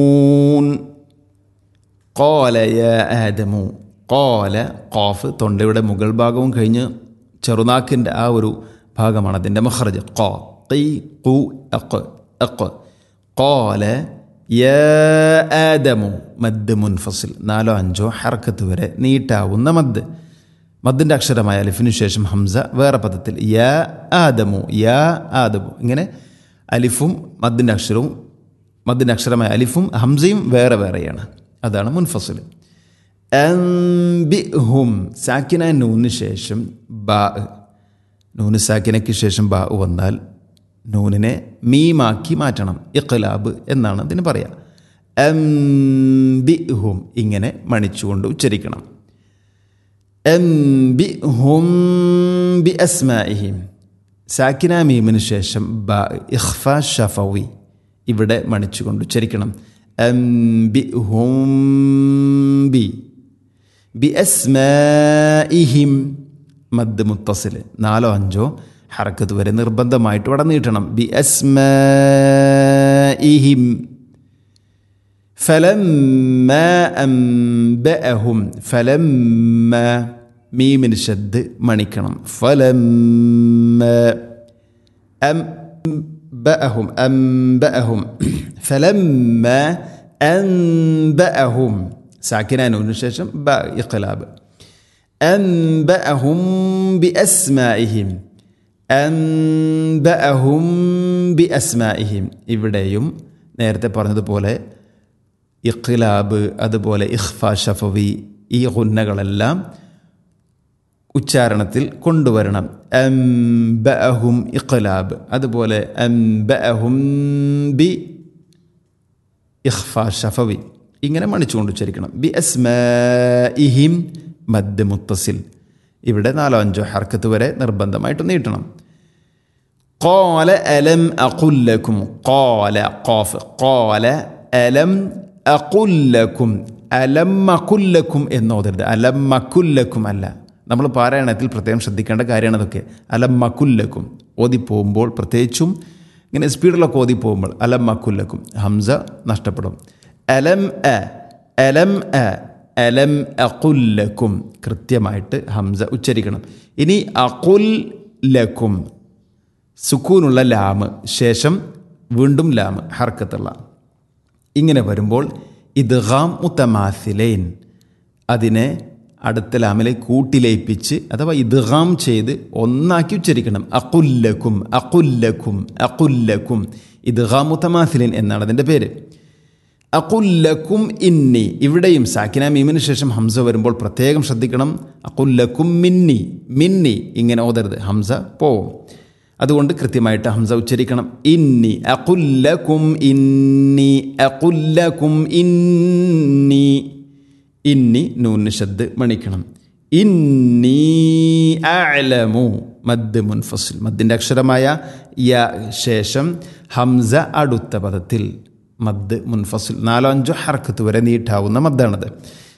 കോല യ ആദമു കോല കോഫ് തൊണ്ടയുടെ മുകൾ ഭാഗവും കഴിഞ്ഞ് ചെറുനാക്കിൻ്റെ ആ ഒരു ഭാഗമാണ് അതിൻ്റെ മഹ്റജ് കോ കൈ കു അക്ക് അക്ക് കോല യ ആദമു മദ് മുൻഫസിൽ നാലോ അഞ്ചോ ഹർക്കത്ത് വരെ നീട്ടാവുന്ന മദ് മദ്ദിൻ്റെ അക്ഷരമായ അലിഫിനു ശേഷം ഹംസ വേറെ പദത്തിൽ യ ആദമു യ ആദമു ഇങ്ങനെ അലിഫും മദ്ദിൻ്റെ അക്ഷരവും മദ്ദിൻ്റെ അക്ഷരമായ അലിഫും ഹംസയും വേറെ വേറെയാണ് അതാണ് മുൻഫസിൽ ഹും സാക്കിന നൂന് ശേഷം ബാ നൂന് സാക്കിനയ്ക്ക് ശേഷം ബാ വന്നാൽ നൂനിനെ മീമാക്കി മാറ്റണം ഇഖ്ലാബ് എന്നാണ് അതിന് പറയാം ഹും ഇങ്ങനെ മണിച്ചുകൊണ്ട് ഉച്ചരിക്കണം ഹും ബി അസ്മാഇഹിം സാക്കിന മീമിന് ശേഷം ബ ഇഖ്ഫ ഷഫവി ഇവിടെ മണിച്ചുകൊണ്ട് ഉച്ചരിക്കണം ഹും ബി ബി അസ്മാഇഹിം മദ് മുത്തസിൽ നാലോ അഞ്ചോ ഹറക്കത്ത് വരെ നിർബന്ധമായിട്ട് ഇവിടെ നീട്ടണം ബി അസ്മാഇഹിം فلما أنبأهم فلما മീമിന് ഷദ് മണിക്കണം فلما أنبأهم أنبأهم فلما أنبأهم ساكنة نون ശേഷം ബ ഇഖ്ലാബ് أنبأهم بأسمائهم أنبأهم بأسمائهم ഇവിടെയും നേരത്തെ പറഞ്ഞതുപോലെ ഇഖ്ലാബ് അതുപോലെ ഇഖ്ഫ ഷഫവി ഈ ഗുന്നകളെല്ലാം ഉച്ചാരണത്തിൽ കൊണ്ടുവരണം അംബഅഹും ഇഖ്ലാബ് അതുപോലെ അംബഅഹും ബി ഇഖ്ഫ ഷഫവി ഇങ്ങനെ മണിച്ചുകൊണ്ട് ഉച്ചരിക്കണം ബി അസ്മഇഹിം മദ് മുത്തസിൽ ഇവിടെ നാലോ അഞ്ചോ ഹർക്കത്ത് വരെ നിർബന്ധമായിട്ട് നീട്ടണം قال ألم أقل لكم قال قاف قال ألم അക്കുല്ലക്കും അലമ്മക്കുല്ലക്കും എന്നോതരുത് അലമ്മക്കുല്ലക്കും അല്ല നമ്മൾ പാരായണത്തിൽ പ്രത്യേകം ശ്രദ്ധിക്കേണ്ട കാര്യമാണ് അതൊക്കെ അലമ്മക്കുല്ലക്കും ഓതിപ്പോകുമ്പോൾ പ്രത്യേകിച്ചും ഇങ്ങനെ സ്പീഡിലൊക്കെ ഓതിപ്പോകുമ്പോൾ അലമ്മക്കുല്ലക്കും ഹംസ നഷ്ടപ്പെടും അലം അ അലം അ അലം അക്കുല്ലക്കും കൃത്യമായിട്ട് ഹംസ ഉച്ചരിക്കണം ഇനി അക്കുൽ ലക്കും സുക്കൂനുള്ള ലാമ് ശേഷം വീണ്ടും ലാമ് ഹർക്കത്തുള്ള ഇങ്ങനെ വരുമ്പോൾ ഇദ്ഗാം മുത്തമാസിലൈൻ അതിനെ അടുത്ത ലാമിലെ കൂട്ടിലയിപ്പിച്ച് അഥവാ ഇദ്ഗാം ചെയ്ത് ഒന്നാക്കി ഉച്ചരിക്കണം അക്കുല്ലക്കും അക്കുല്ലക്കും അക്കുല്ലക്കും ഇദ്ഗാം മുത്തമാസിലൈൻ എന്നാണ് അതിൻ്റെ പേര് അക്കുല്ലക്കും ഇന്നി ഇവിടെയും സാക്കിന മീമിന് ശേഷം ഹംസ വരുമ്പോൾ പ്രത്യേകം ശ്രദ്ധിക്കണം അക്കുല്ലക്കും മിന്നി മിന്നി ഇങ്ങനെ ഓതരുത് ഹംസ പോവും അതുകൊണ്ട് കൃത്യമായിട്ട് ഹംസ ഉച്ചരിക്കണം ഇന്നി അകുല്ലക്കും ഇന്നി അകുല്ലക്കും ഇന്നി ഇന്നി നൂന് ശബ്ദ് മണിക്കണം ഇന്നി അലമു മദ് മുൻഫസിൽ മദ്ദിൻ്റെ അക്ഷരമായ യ ശേഷം ഹംസ അടുത്ത പദത്തിൽ മദ് മുൻഫസിൽ നാലോ അഞ്ചോ ഹർക്കത്ത് വരെ നീട്ടാവുന്ന മദ്ദാണത്